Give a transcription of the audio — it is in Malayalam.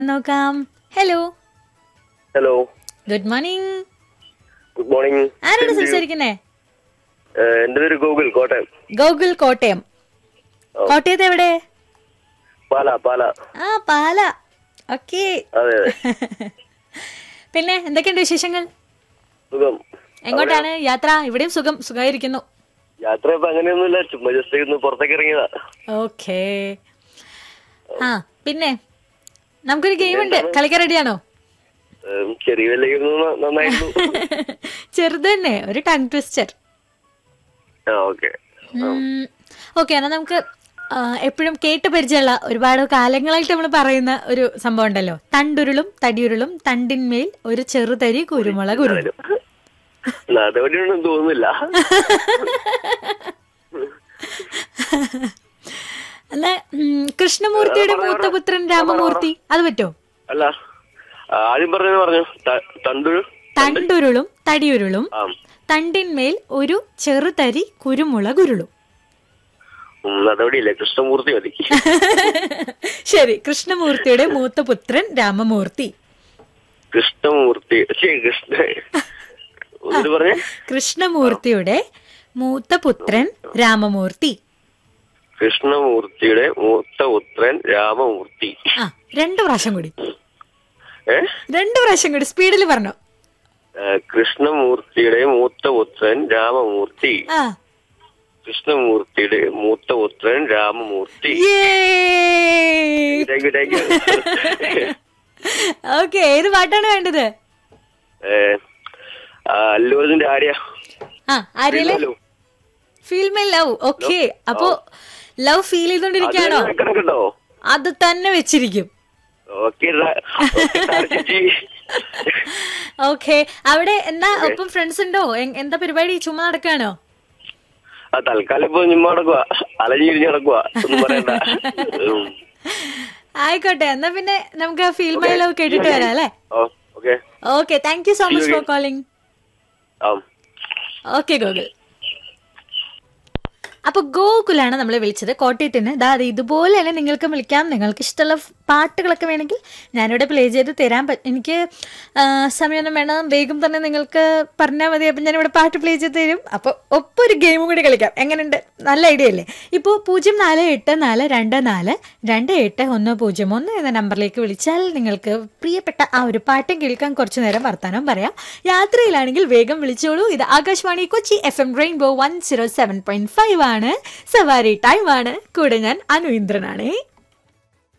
നോക്കാം hello hello good morning good morning ആരോട് സംസാരിക്കുന്നേ എന്റെ പേര് ഗൂഗിൾ കോട്ടയം ഗോകുൽ കോട്ടയം ഓ. കോട്ടയത്ത് എവിടെ പാല പാല ആ പാല ഓക്കെ അതെ അതെ പിന്നെ എന്തൊക്കെയുണ്ട് വിശേഷങ്ങൾ സുഖം എങ്ങോട്ടാണ് യാത്ര ഇവിടെയും സുഖം സുഖമായിരിക്കുന്നു യാത്ര ഇപ്പൊ അങ്ങനെയൊന്നുമില്ല ചുമ്മാ ജസ്റ്റ് ഒന്ന് പുറത്തേക്ക് ഇറങ്ങിയതാ ഓക്കേ ആ പിന്നെ നമുക്കൊരു ഗെയിം ഉണ്ട് കളിക്കാൻ റെഡിയാണോ ഏം, ചെറിയ വിലയിരുന്നു നന്നായിരുന്നു ചെറുത് തന്നെ ഒരു ടങ് ട്വിസ്റ്റർ ആ ഓക്കെ ഓക്കെ എന്നാൽ നമുക്ക് എപ്പോഴും കേട്ട് പരിചയമുള്ള ഒരുപാട് കാലങ്ങളായിട്ട് നമ്മൾ പറയുന്ന ഒരു സംഭവം ഉണ്ടല്ലോ തണ്ടുരുളും തടിയുരുളും തണ്ടിന്മേൽ ഒരു ചെറുതരി കുരുമുളക് ഉരുളും നടപടിയൊന്നും തോന്നുന്നില്ല അല്ല ഉം, കൃഷ്ണമൂർത്തിയുടെ മൂത്തപുത്രൻ രാമമൂർത്തി അത് പറ്റോ അല്ല ആ, ആദ്യം പറഞ്ഞു പറഞ്ഞു ത- തണ്ടു തണ്ടുരുളും തടിയുരുളും ആ തണ്ടിന്മേൽ ഒരു ചെറുതരി കുരുമുളക് ഉരുളും ഉം, നടപടിയില്ല കൃഷ്ണമൂർത്തി മതി ശരി കൃഷ്ണമൂർത്തിയുടെ മൂത്തപുത്രൻ രാമമൂർത്തി കൃഷ്ണമൂർത്തി ഛെ, കൃഷ്ണ ഒന്നിട്ട് പറഞ്ഞേ കൃഷ്ണമൂർത്തിയുടെ മൂത്തപുത്രൻ രാമമൂർത്തി കൃഷ്ണമൂർത്തിയുടെ മൂത്ത പുത്രൻ രാമമൂർത്തി ആ രണ്ടു പ്രാവശ്യം കൂടി ഏ രണ്ടു പ്രാവശ്യം കൂടി സ്പീഡിൽ പറഞ്ഞു ആ, കൃഷ്ണമൂർത്തിയുടെ മൂത്ത പുത്രൻ രാമമൂർത്തി ആ കൃഷ്ണമൂർത്തിയുടെ മൂത്ത പുത്രൻ Ramamurthy thank you thank you okay ഏത് പാട്ടാണ് വേണ്ടത് അല്ലുവിന്റെ ആര്യ ആ ആര്യയിലെ ഫീൽ മൈ ലവ് ഓക്കെ അപ്പോ ലവ് ഫീൽ ചെയ്തോണ്ടിരിക്കുകയാണോ കണക്കുണ്ടോ അത് തന്നെ വെച്ചിരിക്കും ഓക്കെ ചേച്ചി ഓക്കെ അവിടെ എന്താ ഒപ്പം ഫ്രണ്ട്സ് ഉണ്ടോ എ- എന്താ പരിപാടി ചുമ്മാ നടക്കാണോ ആ തൽക്കാലം ഇപ്പൊ ഞുമ്മ നടക്കുക അലഞ്ഞിരിഞ്ഞ് നടക്കുക ഒന്നും പറയണ്ട ഉം. ആയിക്കോട്ടെ എന്നാ പിന്നെ നമുക്ക് ഫീൽ മൈ ലവ് കേട്ടിട്ട് വരാം അല്ലേ ഓ okay okay thank you so much for calling ആ ഓക്കെ ഗോകുൽ അപ്പൊ ഗോകുലാണ് നമ്മളെ വിളിച്ചത് കോട്ടയത്ത് നിന്ന് ദാ അത് ഇതുപോലെ തന്നെ നിങ്ങൾക്ക് വിളിക്കാം നിങ്ങൾക്ക് ഇഷ്ടമുള്ള ഫ് പാട്ടുകളൊക്കെ വേണമെങ്കിൽ ഞാനിവിടെ പ്ലേ ചെയ്ത് തരാൻ പറ്റും എനിക്ക് ആ, സമയമൊന്നും വേണം വേഗം തന്നെ നിങ്ങൾക്ക് പറഞ്ഞാൽ മതി അപ്പം ഞാനിവിടെ പാട്ട് പ്ലേ ചെയ്ത് തരും അപ്പോൾ ഒപ്പം ഒരു ഗെയിമും കൂടി കളിക്കാം എങ്ങനെയുണ്ട് നല്ല ഐഡിയ അല്ലേ ഇപ്പോൾ പൂജ്യം നാല് എട്ട് നാല് രണ്ട് നാല് രണ്ട് എട്ട് ഒന്ന് പൂജ്യം ഒന്ന് എന്ന നമ്പറിലേക്ക് വിളിച്ചാൽ നിങ്ങൾക്ക് പ്രിയപ്പെട്ട ആ ഒരു പാട്ടും കേൾക്കാൻ കുറച്ചു നേരം വർത്താനം പറയാം യാത്രയിലാണെങ്കിൽ വേഗം വിളിച്ചോളൂ ഇത് Akashvani Kochi F M rainbow one zero seven point five ആണ് സവാരി ടൈം ആണ് കൂടെ ഞാൻ അനു ഇന്ദ്രനാണേ